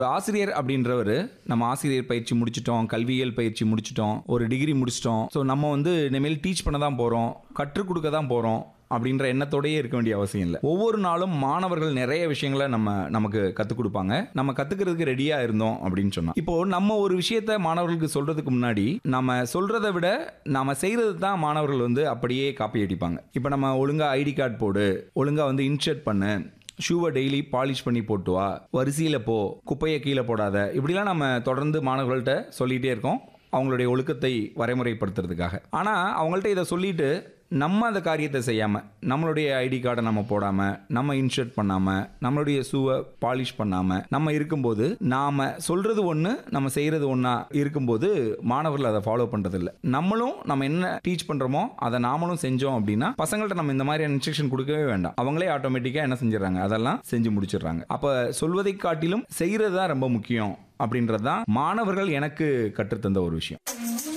ஆசிரியர் அப்படின்றவர் நம்ம ஆசிரியர் பயிற்சி முடிச்சிட்டோம் கல்வியியல் பயிற்சி முடிச்சிட்டோம் ஒரு டிகிரி முடிச்சிட்டோம் ஸோ நம்ம வந்து இனிமேல் டீச் பண்ண தான் போகிறோம் கற்றுக் கொடுக்க தான் போகிறோம் அப்படின்ற எண்ணத்தோடயே இருக்க வேண்டிய அவசியம் இல்லை ஒவ்வொரு நாளும் மாணவர்கள் நிறைய விஷயங்களை நம்ம நமக்கு கற்றுக் கொடுப்பாங்க நம்ம கற்றுக்கிறதுக்கு ரெடியாக இருந்தோம் அப்படின்னு சொன்னோம் இப்போ நம்ம ஒரு விஷயத்த மாணவர்களுக்கு சொல்றதுக்கு முன்னாடி நம்ம சொல்றதை விட நாம செய்யறது தான் மாணவர்கள் வந்து அப்படியே காப்பி அடிப்பாங்க இப்போ நம்ம ஒழுங்கா ஐடி கார்டு போடு ஒழுங்கா வந்து இன்ஷர்ட் பண்ணு ஷூவை டெய்லி பாலிஷ் பண்ணி போட்டு வா வரிசையில் போ குப்பையை கீழே போடாத இப்படிலாம் நம்ம தொடர்ந்து மாணவர்கள்ட்ட சொல்லிகிட்டே இருக்கோம் அவங்களுடைய ஒழுக்கத்தை வரைமுறைப்படுத்துறதுக்காக ஆனால் அவங்கள்ட்ட இதை சொல்லிட்டு நம்ம அந்த காரியத்தை செய்யாமல் நம்மளுடைய ஐடி கார்டை நம்ம போடாமல் நம்ம இன்ஷர்ட் பண்ணாமல் நம்மளுடைய ஷூவை பாலிஷ் பண்ணாமல் நம்ம இருக்கும்போது நாம் சொல்கிறது ஒன்று நம்ம செய்கிறது ஒன்றா இருக்கும்போது மாணவர்கள் அதை ஃபாலோ பண்ணுறதில்ல நம்மளும் நம்ம என்ன டீச் பண்ணுறோமோ அதை நாமளும் செஞ்சோம் அப்படின்னா பசங்கள்ட்ட நம்ம இந்த மாதிரியான இன்ஸ்ட்ரக்ஷன் கொடுக்கவே வேண்டாம் அவங்களே ஆட்டோமேட்டிக்காக என்ன செஞ்சிடறாங்க அதெல்லாம் செஞ்சு முடிச்சிடுறாங்க அப்போ சொல்வதை காட்டிலும் செய்கிறது தான் ரொம்ப முக்கியம் அப்படின்றது தான் மாணவர்கள் எனக்கு கற்றுத்தந்த ஒரு விஷயம்